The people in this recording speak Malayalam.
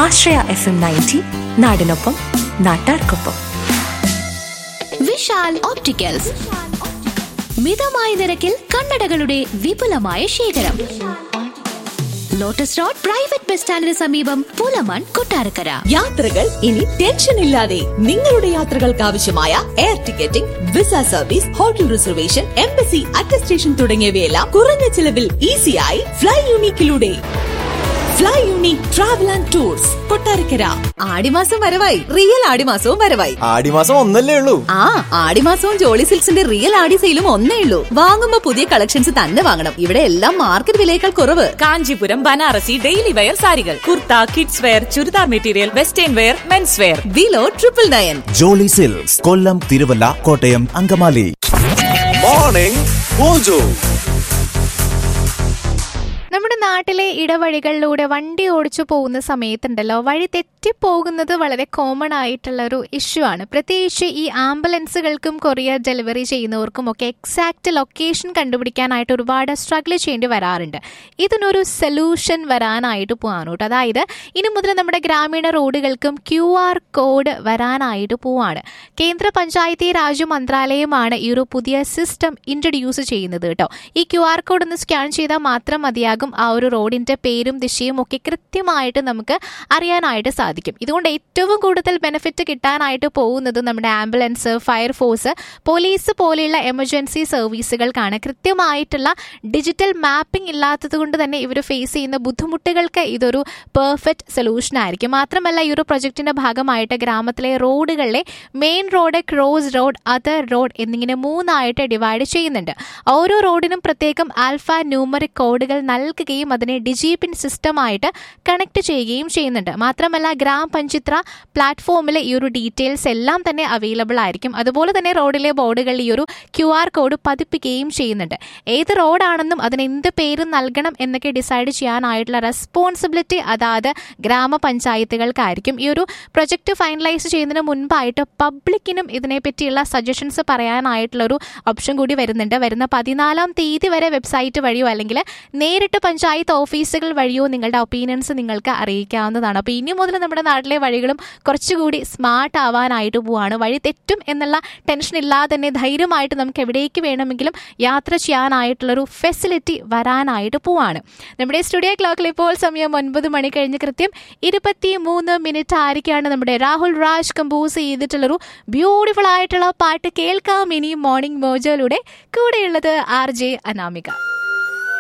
ആശ്രയ എഫ് എം നയൻറ്റി നാടിനൊപ്പം നാട്ടാർക്കൊപ്പം വിശാൽ ഓപ്റ്റിക്കൽസ് മിതമായ നിരക്കിൽ കണ്ണടകളുടെ വിപുലമായ ശേഖരം ലോട്ടസ് റോഡ് പ്രൈവറ്റ് ബസ് സ്റ്റാൻഡിന് സമീപം പൂലമാൻ കൊട്ടാരക്കര യാത്രകൾ ഇനി ടെൻഷൻ ഇല്ലാതെ നിങ്ങളുടെ യാത്രകൾക്ക് ആവശ്യമായ air ticketing visa service hotel reservation embassy attestation തുടങ്ങിയവയെല്ലാം കുറഞ്ഞ ചിലവിൽ ഈസിയായി ഫ്ലൈ യൂണിക്കിലൂടെ fly unique travel and tours Kottarakkara ആടിമാസം വരവായി റിയൽ ആടിമാസവും വരവായി ആടിമാസം ഒന്നല്ലേ ഉള്ളൂ ആ ആടിമാസവും ജോളി സിൽക്സിന്റെ റിയൽ ആടി സെയിലും ഒന്നേ ഉള്ളൂ വാങ്ങുമ്പോ പുതിയ കളക്ഷൻസ് തന്നെ വാങ്ങണം ഇവിടെ എല്ലാം മാർക്കറ്റ് വിലയേക്കാൾ കുറവ് കാഞ്ചീപുരം ബനാറസി ഡെയിലി വെയർ സാരികൾ kurta kids wear churidar material western wear men's wear below triple nine Jolly Silks Kollam Thiruvalla Kottayam Angamaly morning Mojo നമ്മുടെ നാട്ടിലെ ഇടവഴികളിലൂടെ വണ്ടി ഓടിച്ചു പോകുന്ന സമയത്തുണ്ടല്ലോ വഴി തെറ്റിപ്പോകുന്നത് വളരെ കോമൺ ആയിട്ടുള്ള ഒരു ഇഷ്യൂ ആണ് പ്രത്യേകിച്ച് ഈ ആംബുലൻസുകൾക്കും കൊറിയർ ഡെലിവറി ചെയ്യുന്നവർക്കും ഒക്കെ എക്സാക്ട് ലൊക്കേഷൻ കണ്ടുപിടിക്കാനായിട്ട് ഒരുപാട് സ്ട്രഗിൾ ചെയ്യേണ്ടി വരാറുണ്ട് ഇതിനൊരു സൊല്യൂഷൻ വരാനായിട്ട് പോവാണ് കേട്ടോ അതായത് ഇനി മുതൽ നമ്മുടെ ഗ്രാമീണ റോഡുകൾക്കും ക്യു ആർ കോഡ് വരാനായിട്ട് പോവാണ് കേന്ദ്ര പഞ്ചായത്തി രാജ് മന്ത്രാലയമാണ് ഈ ഒരു പുതിയ സിസ്റ്റം ഇൻട്രൊഡ്യൂസ് ചെയ്യുന്നത് കേട്ടോ ഈ ക്യു ആർ കോഡ് ഒന്ന് സ്കാൻ ചെയ്താൽ മാത്രം മതിയാകും ആ ഒരു റോഡിന്റെ പേരും ദിശയും ഒക്കെ കൃത്യമായിട്ട് നമുക്ക് അറിയാനായിട്ട് സാധിക്കും ഇതുകൊണ്ട് ഏറ്റവും കൂടുതൽ ബെനിഫിറ്റ് കിട്ടാനായിട്ട് പോകുന്നത് നമ്മുടെ ആംബുലൻസ് ഫയർഫോഴ്സ് പോലീസ് പോലെയുള്ള എമർജൻസി സർവീസുകൾക്കാണ് കൃത്യമായിട്ടുള്ള ഡിജിറ്റൽ മാപ്പിംഗ് ഇല്ലാത്തത് കൊണ്ട് തന്നെ ഇവർ ഫേസ് ചെയ്യുന്ന ബുദ്ധിമുട്ടുകൾക്ക് ഇതൊരു പെർഫെക്റ്റ് സൊല്യൂഷൻ ആയിരിക്കും മാത്രമല്ല ഈ ഒരു പ്രൊജക്ടിന്റെ ഭാഗമായിട്ട് ഗ്രാമത്തിലെ റോഡുകളിലെ main road cross road other road എന്നിങ്ങനെ മൂന്നായിട്ട് ഡിവൈഡ് ചെയ്യുന്നുണ്ട് ഓരോ റോഡിനും പ്രത്യേകം ആൽഫ ന്യൂമറിക് കോഡുകൾ നൽകുകയും അതിനെ ഡിജിപിൻ സിസ്റ്റമായിട്ട് കണക്ട് ചെയ്യുകയും ചെയ്യുന്നുണ്ട് മാത്രമല്ല ഗ്രാം പഞ്ചിത്ര പ്ലാറ്റ്ഫോമിലെ ഈ ഒരു ഡീറ്റെയിൽസ് എല്ലാം തന്നെ അവൈലബിൾ ആയിരിക്കും അതുപോലെ തന്നെ റോഡിലെ ബോർഡുകളിൽ ഈ ഒരു ക്യു ആർ കോഡ് പതിപ്പിക്കുകയും ചെയ്യുന്നുണ്ട് ഏത് റോഡാണെന്നും അതിന് എന്ത് പേര് നൽകണം എന്നൊക്കെ ഡിസൈഡ് ചെയ്യാനായിട്ടുള്ള റെസ്പോൺസിബിലിറ്റി അതാത് ഗ്രാമപഞ്ചായത്തുകൾക്കായിരിക്കും ഈ ഒരു പ്രൊജക്ട് ഫൈനലൈസ് ചെയ്യുന്നതിന് മുൻപായിട്ട് പബ്ലിക്കിനും ഇതിനെപ്പറ്റിയുള്ള സജഷൻസ് പറയാനായിട്ടുള്ള ഒരു ഓപ്ഷൻ കൂടി വരുന്നുണ്ട് വരുന്ന പതിനാലാം തീയതി വരെ വെബ്സൈറ്റ് വഴിയോ അല്ലെങ്കിൽ നേരിട്ട് പഞ്ചായത്ത് ഓഫീസുകൾ വഴിയോ നിങ്ങളുടെ ഒപ്പീനിയൻസ് നിങ്ങൾക്ക് അറിയിക്കാവുന്നതാണ് അപ്പോൾ ഇനി മുതൽ നമ്മുടെ നാട്ടിലെ വഴികളും കുറച്ചുകൂടി സ്മാർട്ട് ആവാനായിട്ട് പോവാണ് വഴി തെറ്റും എന്നുള്ള ടെൻഷൻ ഇല്ലാതെ തന്നെ ധൈര്യമായിട്ട് നമുക്ക് എവിടേക്ക് വേണമെങ്കിലും യാത്ര ചെയ്യാനായിട്ടുള്ളൊരു ഫെസിലിറ്റി വരാനായിട്ട് പോവാണ് നമ്മുടെ സ്റ്റുഡിയോ ക്ലോക്കിൽ ഇപ്പോൾ സമയം ഒൻപത് മണി കഴിഞ്ഞ് കൃത്യം ഇരുപത്തി മൂന്ന് മിനിറ്റ് ആയിരിക്കാണ് നമ്മുടെ രാഹുൽ രാജ് കമ്പോസ് ചെയ്തിട്ടുള്ളൊരു ബ്യൂട്ടിഫുൾ ആയിട്ടുള്ള പാട്ട് കേൾക്കാം ഇനി മോർണിംഗ് മോജോയിലൂടെ കൂടെയുള്ളത് ആർ ജെ അനാമിക